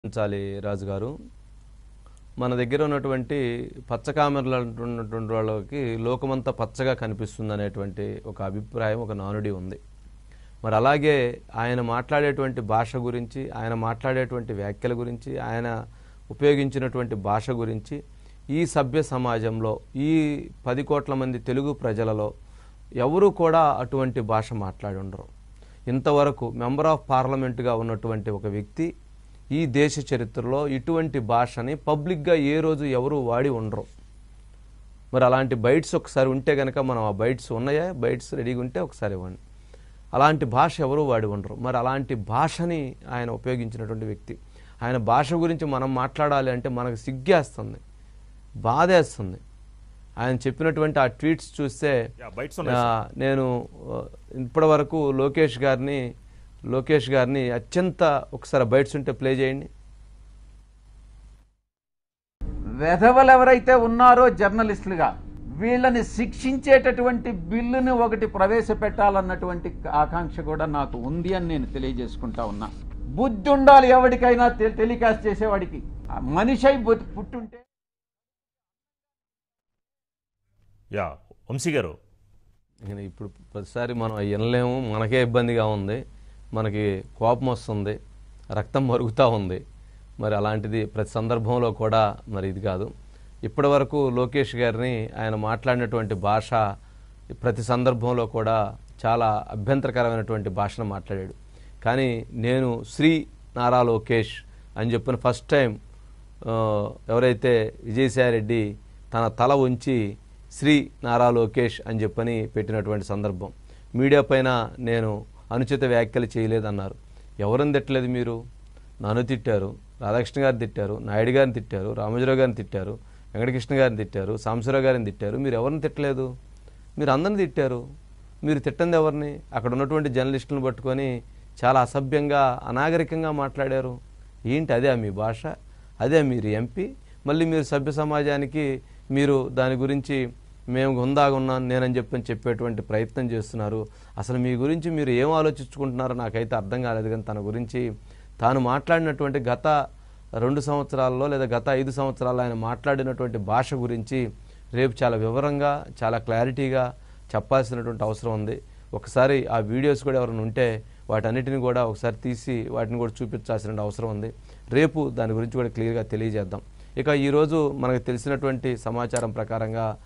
ఉంచాలి రాజు గారు మన దగ్గర ఉన్నటువంటి పచ్చ కామెరలు ఉన్నటువంటి వాళ్ళకి లోకమంతా పచ్చగా కనిపిస్తుంది అనేటువంటి ఒక అభిప్రాయం ఒక నానుడి ఉంది మరి అలాగే ఆయన మాట్లాడేటువంటి భాష గురించి ఆయన మాట్లాడేటువంటి వ్యాఖ్యల గురించి ఆయన ఉపయోగించినటువంటి భాష గురించి ఈ సభ్య సమాజంలో ఈ పది కోట్ల మంది తెలుగు ప్రజలలో ఎవరు కూడా అటువంటి భాష మాట్లాడి ఉండరు ఇంతవరకు మెంబర్ ఆఫ్ పార్లమెంటుగా ఉన్నటువంటి ఒక వ్యక్తి ఈ దేశ చరిత్రలో ఇటువంటి భాషని పబ్లిక్గా ఏ రోజు ఎవరు వాడి ఉండరు మరి అలాంటి బైట్స్ ఒకసారి ఉంటే కనుక మనం ఆ బైట్స్ ఉన్నాయా బైట్స్ రెడీగా ఉంటే ఒకసారి ఇవ్వండి అలాంటి భాష ఎవరు వాడి ఉండరు మరి అలాంటి భాషని ఆయన ఉపయోగించినటువంటి వ్యక్తి ఆయన భాష గురించి మనం మాట్లాడాలి అంటే మనకు సిగ్గేస్తుంది బాధేస్తుంది ఆయన చెప్పినటువంటి ఆ ట్వీట్స్ చూస్తే యా, బైట్స్ ఆ, ఉన్నాయి నేను ఆ, ఇప్పటి వరకు లోకేష్ గారిని లోకేష్ గారిని అత్యంత ఒకసారి బైట్స్ ఉంటే ప్లే చేయండి వెధవలు ఎవరైతే ఉన్నారో జర్నలిస్టులుగా వీళ్ళని శిక్షించేటటువంటి బిల్లుని ఒకటి ప్రవేశపెట్టాలన్నటువంటి ఆకాంక్ష కూడా నాకు ఉంది అని నేను తెలియజేసుకుంటా ఉన్నా బుద్ధి ఉండాలి ఎవరికైనా టె- టెలికాస్ట్ చేసేవాడికి ఆ మనిషి అయి బుద్ధి పుట్టుంటే యా వంశీ గారు ఇక ఇప్పుడు ప్రతిసారి మనం అవి వినలేము మనకే ఇబ్బందిగా ఉంది మనకి కోపం వస్తుంది రక్తం మరుగుతూ ఉంది మరి అలాంటిది ప్రతి సందర్భంలో కూడా మరి ఇది కాదు ఇప్పటి వరకు లోకేష్ గారిని ఆయన మాట్లాడినటువంటి భాష ప్రతి సందర్భంలో కూడా చాలా అభ్యంతరకరమైనటువంటి భాషను మాట్లాడాడు కానీ నేను శ్రీ నారా లోకేష్ అని చెప్పిన ఫస్ట్ టైం ఆ, ఎవరైతే విజయసాయిరెడ్డి తన తల ఉంచి శ్రీ నారా లోకేష్ అని చెప్పని పెట్టినటువంటి సందర్భం మీడియా పైన నేను అనుచిత వ్యాఖ్యలు చేయలేదన్నారు ఎవరిని తిట్టలేదు మీరు నన్ను తిట్టారు రాధాకృష్ణ గారిని తిట్టారు నాయుడు గారిని తిట్టారు రామోజీరావు గారిని తిట్టారు వెంకటకృష్ణ గారిని తిట్టారు సాంబశివరావు గారిని తిట్టారు మీరు ఎవరిని తిట్టలేదు మీరు అందరిని తిట్టారు మీరు తిట్టంది ఎవరిని అక్కడ ఉన్నటువంటి జర్నలిస్టులను పట్టుకొని చాలా అసభ్యంగా అనాగరికంగా మాట్లాడారు ఏంటి అదే మీ భాష అదే మీరు ఎంపీ మళ్ళీ మీరు సభ్య సమాజానికి మీరు దాని గురించి మేము హుందాగా ఉన్నాను నేనని చెప్పని చెప్పేటువంటి ప్రయత్నం చేస్తున్నారు అసలు మీ గురించి మీరు ఏం ఆలోచించుకుంటున్నారో నాకైతే అర్థం కాలేదు కానీ తన గురించి తాను మాట్లాడినటువంటి గత రెండు సంవత్సరాల్లో లేదా గత ఐదు సంవత్సరాల్లో ఆయన మాట్లాడినటువంటి భాష గురించి రేపు చాలా వివరంగా చాలా క్లారిటీగా చెప్పాల్సినటువంటి అవసరం ఉంది ఒకసారి ఆ వీడియోస్ కూడా ఎవరైనా ఉంటే వాటన్నిటిని కూడా ఒకసారి తీసి వాటిని కూడా చూపించాల్సిన అవసరం ఉంది రేపు దాని గురించి కూడా క్లియర్గా తెలియజేద్దాం ఇక ఈరోజు మనకు తెలిసినటువంటి సమాచారం ప్రకారంగా